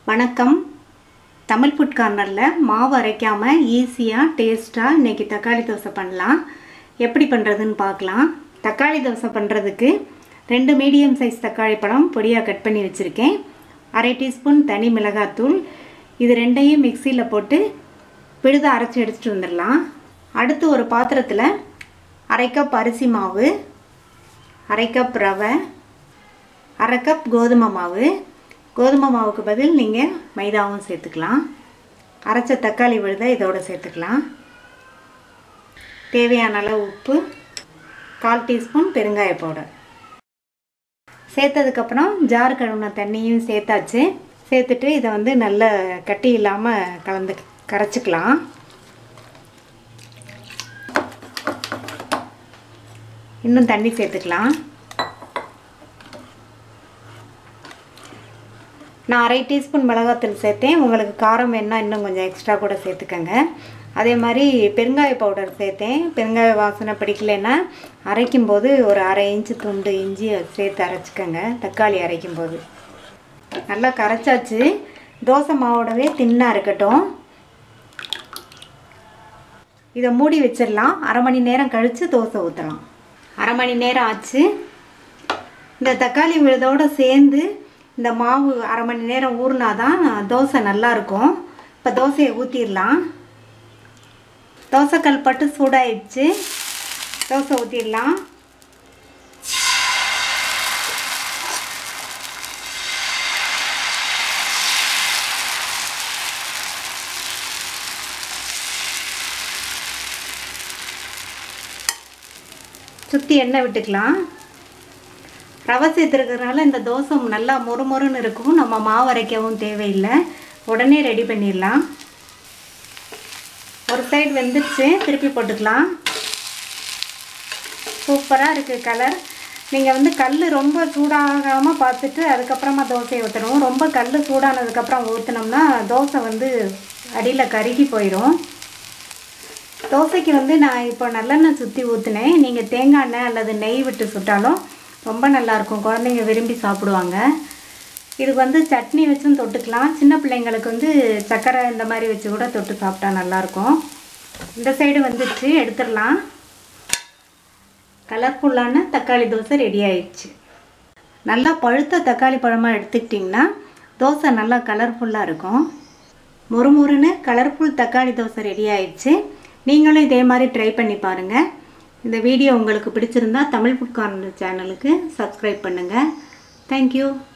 வணக்கம் தமிழ் ஃபுட் கார்னரில் மாவு அரைக்காமல் ஈஸியாக டேஸ்ட்டாக இன்றைக்கி தக்காளி தோசை பண்ணலாம் எப்படி பண்ணுறதுன்னு பார்க்கலாம் தக்காளி தோசை பண்ணுறதுக்கு ரெண்டு மீடியம் சைஸ் தக்காளி பழம் பொடியாக கட் பண்ணி வச்சுருக்கேன் அரை டீஸ்பூன் தனி மிளகாத்தூள் இது ரெண்டையும் மிக்சியில் போட்டு விழுத அரைச்சி எடுத்துகிட்டு வந்துடலாம் அடுத்து ஒரு பாத்திரத்தில் அரை கப் அரிசி மாவு அரை கப் ரவை அரை கப் கோதுமை மாவு கோதுமை மாவுக்கு பதில் நீங்கள் மைதாவும் சேர்த்துக்கலாம் அரைச்ச தக்காளி விழுத இதோட சேர்த்துக்கலாம் தேவையான அளவு உப்பு கால் டீஸ்பூன் பெருங்காய பவுடர் சேர்த்ததுக்கப்புறம் ஜார் கழுவுன தண்ணியும் சேர்த்தாச்சு சேர்த்துட்டு இதை வந்து நல்ல கட்டி இல்லாமல் கலந்து கரைச்சிக்கலாம் இன்னும் தண்ணி சேர்த்துக்கலாம் நான் அரை டீஸ்பூன் மிளகாத்தூள் சேர்த்தேன் உங்களுக்கு காரம் வேணால் இன்னும் கொஞ்சம் எக்ஸ்ட்ரா கூட சேர்த்துக்கங்க அதே மாதிரி பெருங்காய பவுடர் சேர்த்தேன் பெருங்காய வாசனை பிடிக்கலன்னா அரைக்கும்போது ஒரு அரை இன்ச்சு துண்டு இஞ்சி சேர்த்து அரைச்சிக்கோங்க தக்காளி அரைக்கும்போது நல்லா கரைச்சாச்சு தோசை மாவோடவே தின்னாக இருக்கட்டும் இதை மூடி வச்சிடலாம் அரை மணி நேரம் கழித்து தோசை ஊற்றலாம் அரை மணி நேரம் ஆச்சு இந்த தக்காளி விழுதோடு சேர்ந்து இந்த மாவு அரை மணி நேரம் ஊறினா தான் தோசை நல்லாயிருக்கும் இப்போ தோசையை ஊற்றிடலாம் தோசைக்கல் பட்டு சூடாயிடுச்சு தோசை ஊற்றிடலாம் சுற்றி எண்ணெய் விட்டுக்கலாம் ரவை சேர்த்துருக்கறனால இந்த தோசை நல்லா மொறுமொறுன்னு இருக்கும் நம்ம மாவு அரைக்கவும் தேவையில்லை உடனே ரெடி பண்ணிடலாம் ஒரு சைடு வெந்துருச்சு திருப்பி போட்டுக்கலாம் சூப்பராக இருக்குது கலர் நீங்கள் வந்து கல் ரொம்ப சூடாகாமல் பார்த்துட்டு அதுக்கப்புறமா தோசையை ஊற்றணும் ரொம்ப கல் சூடானதுக்கப்புறம் ஊற்றினோம்னா தோசை வந்து அடியில் கருகி போயிடும் தோசைக்கு வந்து நான் இப்போ நல்லெண்ணெய் சுற்றி ஊற்றினேன் நீங்கள் தேங்காய் எண்ணெய் அல்லது நெய் விட்டு சுட்டாலும் ரொம்ப நல்லாயிருக்கும் குழந்தைங்க விரும்பி சாப்பிடுவாங்க இதுக்கு வந்து சட்னி வச்சும் தொட்டுக்கலாம் சின்ன பிள்ளைங்களுக்கு வந்து சர்க்கரை இந்த மாதிரி வச்சு கூட தொட்டு சாப்பிட்டா நல்லாயிருக்கும் இந்த சைடு வந்துச்சு எடுத்துடலாம் கலர்ஃபுல்லான தக்காளி தோசை ரெடி ஆயிடுச்சு நல்லா பழுத்த தக்காளி பழமாக எடுத்துக்கிட்டிங்கன்னா தோசை நல்லா கலர்ஃபுல்லாக இருக்கும் முறுமுறுன்னு கலர்ஃபுல் தக்காளி தோசை ரெடி ஆயிடுச்சு நீங்களும் இதே மாதிரி ட்ரை பண்ணி பாருங்கள் இந்த வீடியோ உங்களுக்கு பிடிச்சிருந்தா தமிழ் ஃபுட் கார்னர் சேனலுக்கு சப்ஸ்கிரைப் பண்ணுங்கள் தேங்க்யூ